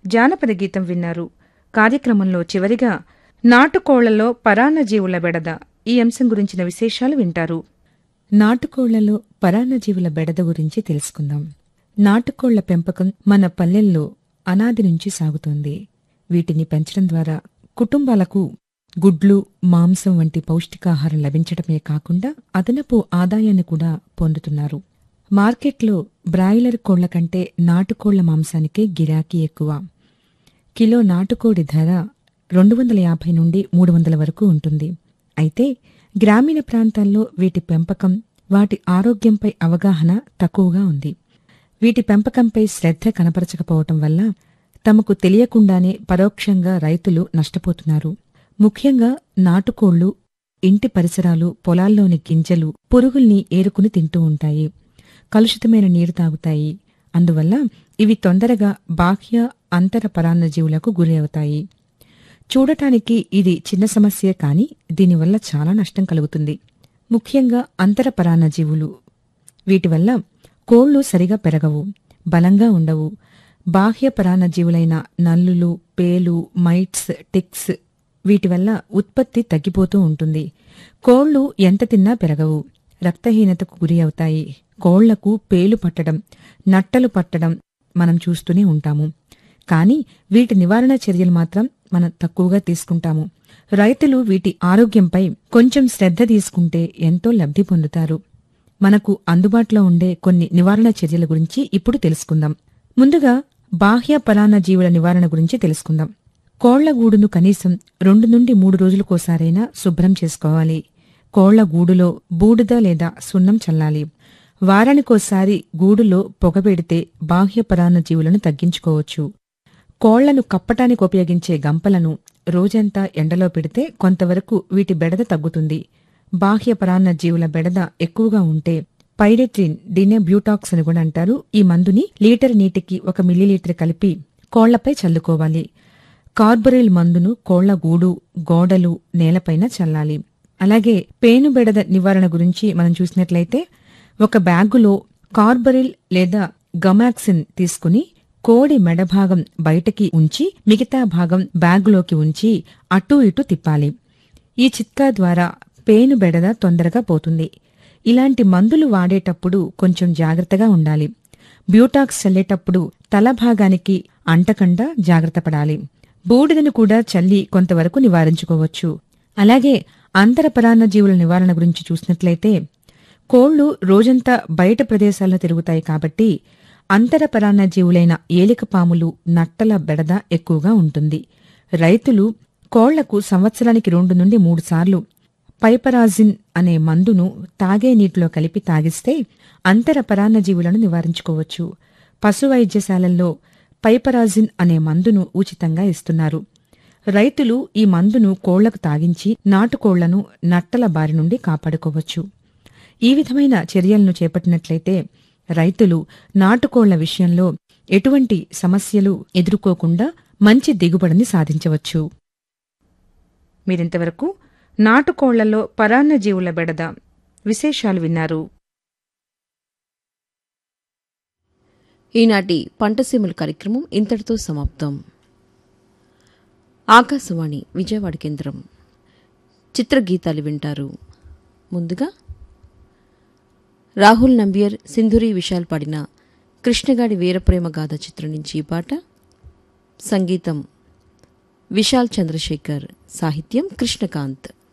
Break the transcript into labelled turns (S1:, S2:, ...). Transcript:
S1: జానపద గీతం విన్నారు కార్యక్రమంలో చివరిగా నాటుకోళ్లలో పరాన్నజీవుల బెడద ఈ అంశం గురించిన విశేషాలు వింటారు
S2: నాటుకోళ్లలో పరాన్నజీవుల బెడద గురించి తెలుసుకుందాం నాటుకోళ్ల పెంపకం మన పల్లెల్లో అనాది నుంచి సాగుతోంది వీటిని పెంచడం ద్వారా కుటుంబాలకు గుడ్లు మాంసం వంటి పౌష్టికాహారం లభించడమే కాకుండా అదనపు ఆదాయాన్ని కూడా పొందుతున్నారు మార్కెట్లో బ్రాయిలర్ కోళ్ల కంటే నాటుకోళ్ల మాంసానికే గిరాకీ ఎక్కువ కిలో నాటుకోడి ధర రెండు వందల యాభై నుండి మూడు వందల వరకు ఉంటుంది అయితే గ్రామీణ ప్రాంతాల్లో వీటి పెంపకం వాటి ఆరోగ్యంపై అవగాహన తక్కువగా ఉంది వీటి పెంపకంపై శ్రద్ధ కనపరచకపోవటం వల్ల తమకు తెలియకుండానే పరోక్షంగా రైతులు నష్టపోతున్నారు ముఖ్యంగా నాటుకోళ్లు ఇంటి పరిసరాలు పొలాల్లోని గింజలు పురుగుల్ని ఏరుకుని తింటూ ఉంటాయి కలుషితమైన నీరు తాగుతాయి అందువల్ల ఇవి తొందరగా బాహ్య అంతర పరాన్నజీవులకు గురి అవుతాయి చూడటానికి ఇది చిన్న సమస్యే కాని దీనివల్ల చాలా నష్టం కలుగుతుంది ముఖ్యంగా అంతర పరాన్నజీవులు వీటి వల్ల కోళ్లు సరిగా పెరగవు బలంగా ఉండవు బాహ్య పరాన్నజీవులైన నల్లులు పేలు మైట్స్ టిక్స్ వీటి వల్ల ఉత్పత్తి తగ్గిపోతూ ఉంటుంది కోళ్లు ఎంత తిన్నా పెరగవు రక్తహీనతకు గురి అవుతాయి కోళ్లకు పేలు పట్టడం నట్టలు పట్టడం మనం చూస్తూనే ఉంటాము కానీ వీటి నివారణ చర్యలు మాత్రం మనం తక్కువగా తీసుకుంటాము రైతులు వీటి ఆరోగ్యంపై కొంచెం శ్రద్ధ తీసుకుంటే ఎంతో లబ్ధి పొందుతారు మనకు అందుబాటులో ఉండే కొన్ని నివారణ చర్యల గురించి ఇప్పుడు తెలుసుకుందాం ముందుగా బాహ్య పరాన్న జీవుల నివారణ గురించి తెలుసుకుందాం కోళ్ల గూడును కనీసం రెండు నుండి మూడు రోజులకోసారైనా శుభ్రం చేసుకోవాలి కోళ్ల గూడులో బూడిద లేదా సున్నం చల్లాలి వారానికోసారి గూడులో పొగబెడితే బాహ్య పరాన్న జీవులను తగ్గించుకోవచ్చు కోళ్లను కప్పటానికి ఉపయోగించే గంపలను రోజంతా ఎండలో పెడితే కొంతవరకు వీటి బెడద తగ్గుతుంది బాహ్య పరాన్న జీవుల బెడద ఎక్కువగా ఉంటే పైరెట్రిన్ దీనే బ్యూటాక్స్ అని కూడా అంటారు ఈ మందుని లీటర్ నీటికి ఒక మిల్లీలీటర్ కలిపి కోళ్లపై చల్లుకోవాలి కార్బొరిల్ మందును కోళ్ల గూడు గోడలు నేలపైన చల్లాలి అలాగే పేనుబెడద నివారణ గురించి మనం చూసినట్లయితే ఒక బ్యాగులో కార్బరిల్ లేదా గమాక్సిన్ తీసుకుని కోడి మెడభాగం బయటకి ఉంచి మిగతా భాగం బ్యాగులోకి ఉంచి అటూ ఇటూ తిప్పాలి ఈ చిట్కా ద్వారా పేను బెడద తొందరగా పోతుంది ఇలాంటి మందులు వాడేటప్పుడు కొంచెం జాగ్రత్తగా ఉండాలి బ్యూటాక్స్ చల్లేటప్పుడు తల భాగానికి అంటకుండా జాగ్రత్త పడాలి బూడిదను కూడా చల్లి కొంతవరకు నివారించుకోవచ్చు అలాగే అంతర పరాన్నజీవుల నివారణ గురించి చూసినట్లయితే కోళ్లు రోజంతా బయట ప్రదేశాల్లో తిరుగుతాయి కాబట్టి అంతర పరాన్నజీవులైన ఏలికపాములు నట్టల బెడద ఎక్కువగా ఉంటుంది రైతులు కోళ్లకు సంవత్సరానికి రెండు నుండి మూడు సార్లు పైపరాజిన్ అనే మందును తాగే నీటిలో కలిపి తాగిస్తే అంతర పరాన్నజీవులను నివారించుకోవచ్చు పశు వైద్యశాలల్లో పైపరాజిన్ అనే మందును ఉచితంగా ఇస్తున్నారు రైతులు ఈ మందును కోళ్లకు తాగించి నాటుకోళ్లను నట్టల బారి నుండి కాపాడుకోవచ్చు ఈ విధమైన చర్యలను చేపట్టినట్లయితే రైతులు నాటుకోళ్ల విషయంలో ఎటువంటి సమస్యలు ఎదుర్కోకుండా మంచి దిగుబడిని సాధించవచ్చు
S1: మీరింతవరకు నాటుకోళ్లలో పరాన్నజీవుల బెడద విశేషాలు విన్నారు
S3: ఈనాటి పంటసీమల కార్యక్రమం ఇంతటితో సమాప్తం ఆకాశవాణి విజయవాడ కేంద్రం చిత్రగీతాలు వింటారు ముందుగా రాహుల్ నంబియర్ సింధురి విశాల్ పాడిన కృష్ణగాడి వీరప్రేమ గాథ చిత్రం నుంచి ఈ పాట సంగీతం విశాల్ చంద్రశేఖర్ సాహిత్యం కృష్ణకాంత్